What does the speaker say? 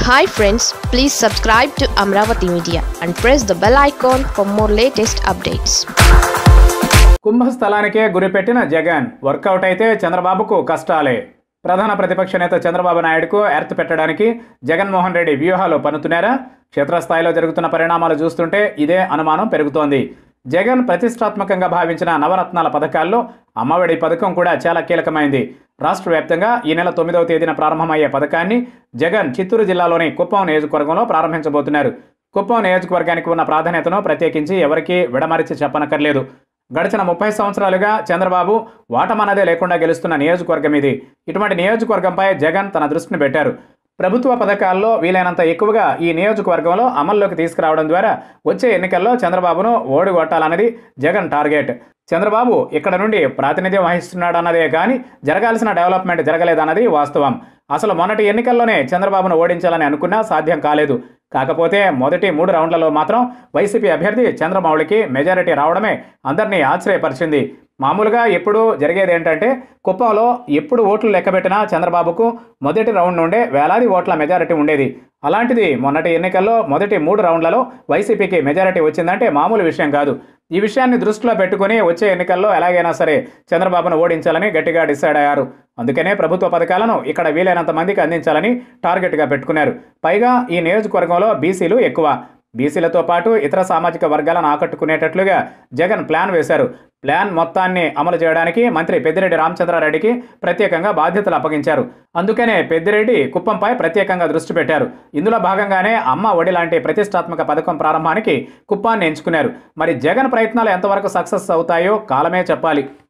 hi friends please subscribe to Amaravati media and press the bell icon for more latest updates కుంభస్థలానికే గురిపెట్టిన Jagan work out అయితే చంద్రబాబుకు కష్టాలే ప్రధాన ప్రతిపక్ష నేత చంద్రబాబు నాయుడుకు ఎర్త్ పెట్టడానికి జగన్మోహన్ రెడ్డి వ్యూహాలు పన్నుతున్నారా క్షేత్రస్థాయిలో జరుగుతున్న పరిణామాలు చూస్తుంటే ఇదే అనుమానం పెరుగుతోంది జగన్ ప్రతిష్టాత్మకంగా భావించిన నవరత్నాల పథకాల్లో అమ్మఒడి పథకం కూడా చాలా కీలకమైంది రాష్ట్ర వ్యాప్తంగా ఈ నెల తొమ్మిదవ తేదీన ప్రారంభమయ్యే పథకాన్ని జగన్ చిత్తూరు జిల్లాలోని కుప్పం నియోజకవర్గంలో ప్రారంభించబోతున్నారు కుప్పం నియోజకవర్గానికి ఉన్న ప్రాధాన్యతను ప్రత్యేకించి ఎవరికీ విడమరిచి చెప్పనక్కర్లేదు గడిచిన ముప్పై సంవత్సరాలుగా చంద్రబాబు వాటమన్నదే లేకుండా గెలుస్తున్న నియోజకవర్గం ఇది ఇటువంటి నియోజకవర్గంపై జగన్ తన దృష్టిని పెట్టారు ప్రభుత్వ పథకాల్లో వీలైనంత ఎక్కువగా ఈ నియోజకవర్గంలో అమల్లోకి తీసుకురావడం ద్వారా వచ్చే ఎన్నికల్లో చంద్రబాబును ఓడిగొట్టాలన్నది జగన్ టార్గెట్ చంద్రబాబు ఇక్కడ నుండి ప్రాతినిధ్యం వహిస్తున్నాడన్నదే కానీ జరగాల్సిన డెవలప్మెంట్ జరగలేదన్నది వాస్తవం అసలు మొన్నటి ఎన్నికల్లోనే చంద్రబాబును ఓడించాలని అనుకున్నా సాధ్యం కాలేదు కాకపోతే మొదటి మూడు రౌండ్లలో మాత్రం వైసీపీ అభ్యర్థి చంద్రమౌళికి మెజారిటీ రావడమే అందరినీ ఆశ్చర్యపరిచింది మామూలుగా ఎప్పుడు జరిగేది ఏంటంటే కుప్పంలో ఎప్పుడు ఓట్లు లెక్కబెట్టినా చంద్రబాబుకు మొదటి రౌండ్ నుండే వేలాది ఓట్ల మెజారిటీ ఉండేది అలాంటిది మొన్నటి ఎన్నికల్లో మొదటి మూడు రౌండ్లలో వైసీపీకి మెజారిటీ వచ్చిందంటే మామూలు విషయం కాదు ఈ విషయాన్ని దృష్టిలో పెట్టుకుని వచ్చే ఎన్నికల్లో ఎలాగైనా సరే చంద్రబాబును ఓడించాలని గట్టిగా డిసైడ్ అయ్యారు అందుకనే ప్రభుత్వ పథకాలను ఇక్కడ వీలైనంత మందికి అందించాలని టార్గెట్గా పెట్టుకున్నారు పైగా ఈ నియోజకవర్గంలో బీసీలు ఎక్కువ బీసీలతో పాటు ఇతర సామాజిక వర్గాలను ఆకట్టుకునేటట్లుగా జగన్ ప్లాన్ వేశారు ప్లాన్ మొత్తాన్ని అమలు చేయడానికి మంత్రి పెద్దిరెడ్డి రామచంద్రారెడ్డికి ప్రత్యేకంగా బాధ్యతలు అప్పగించారు అందుకనే పెద్దిరెడ్డి కుప్పంపై ప్రత్యేకంగా దృష్టి పెట్టారు ఇందులో భాగంగానే అమ్మ ఒడి లాంటి ప్రతిష్టాత్మక పథకం ప్రారంభానికి కుప్పాన్ని ఎంచుకున్నారు మరి జగన్ ప్రయత్నాలు ఎంతవరకు సక్సెస్ అవుతాయో కాలమే చెప్పాలి